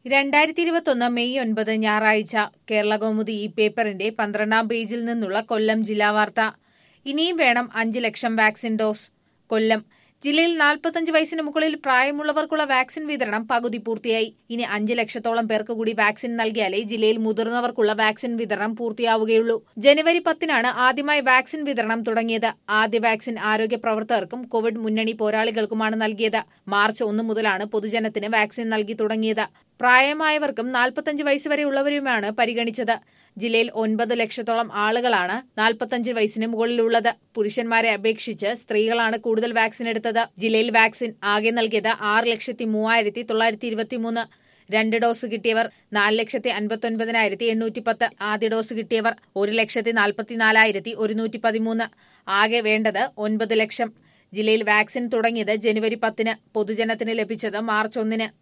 രണ്ടായിരത്തി ഇരുപത്തൊന്ന് മെയ് ഒൻപത് ഞായറാഴ്ച കേരള കൗമുദി ഈ പേപ്പറിന്റെ പന്ത്രണ്ടാം പേജിൽ നിന്നുള്ള കൊല്ലം ജില്ലാ വാർത്ത ഇനിയും വേണം അഞ്ച് ലക്ഷം വാക്സിൻ ഡോസ് കൊല്ലം ജില്ലയിൽ നാൽപ്പത്തഞ്ച് വയസ്സിന് മുകളിൽ പ്രായമുള്ളവർക്കുള്ള വാക്സിൻ വിതരണം പകുതി പൂർത്തിയായി ഇനി അഞ്ച് ലക്ഷത്തോളം പേർക്ക് കൂടി വാക്സിൻ നൽകിയാലേ ജില്ലയിൽ മുതിർന്നവർക്കുള്ള വാക്സിൻ വിതരണം പൂർത്തിയാവുകയുള്ളൂ ജനുവരി പത്തിനാണ് ആദ്യമായി വാക്സിൻ വിതരണം തുടങ്ങിയത് ആദ്യ വാക്സിൻ ആരോഗ്യ പ്രവർത്തകർക്കും കോവിഡ് മുന്നണി പോരാളികൾക്കുമാണ് നൽകിയത് മാർച്ച് ഒന്ന് മുതലാണ് പൊതുജനത്തിന് വാക്സിൻ നൽകി തുടങ്ങിയത് പ്രായമായവർക്കും നാൽപ്പത്തഞ്ച് വയസ്സ് വരെയുള്ളവരുമാണ് പരിഗണിച്ചത് ജില്ലയിൽ ഒൻപത് ലക്ഷത്തോളം ആളുകളാണ് നാൽപ്പത്തഞ്ച് വയസ്സിന് മുകളിലുള്ളത് പുരുഷന്മാരെ അപേക്ഷിച്ച് സ്ത്രീകളാണ് കൂടുതൽ വാക്സിൻ എടുത്തത് ജില്ലയിൽ വാക്സിൻ ആകെ നൽകിയത് ആറ് ലക്ഷത്തി മൂവായിരത്തി തൊള്ളായിരത്തി ഇരുപത്തിമൂന്ന് രണ്ട് ഡോസ് കിട്ടിയവർ നാല് ലക്ഷത്തി അൻപത്തൊൻപതിനായിരത്തി എണ്ണൂറ്റി പത്ത് ആദ്യ ഡോസ് കിട്ടിയവർ ഒരു ലക്ഷത്തി നാൽപ്പത്തിനാലായിരത്തി ഒരുന്നൂറ്റി പതിമൂന്ന് ആകെ വേണ്ടത് ഒൻപത് ലക്ഷം ജില്ലയിൽ വാക്സിൻ തുടങ്ങിയത് ജനുവരി പത്തിന് പൊതുജനത്തിന് ലഭിച്ചത് മാർച്ച് ഒന്നിന്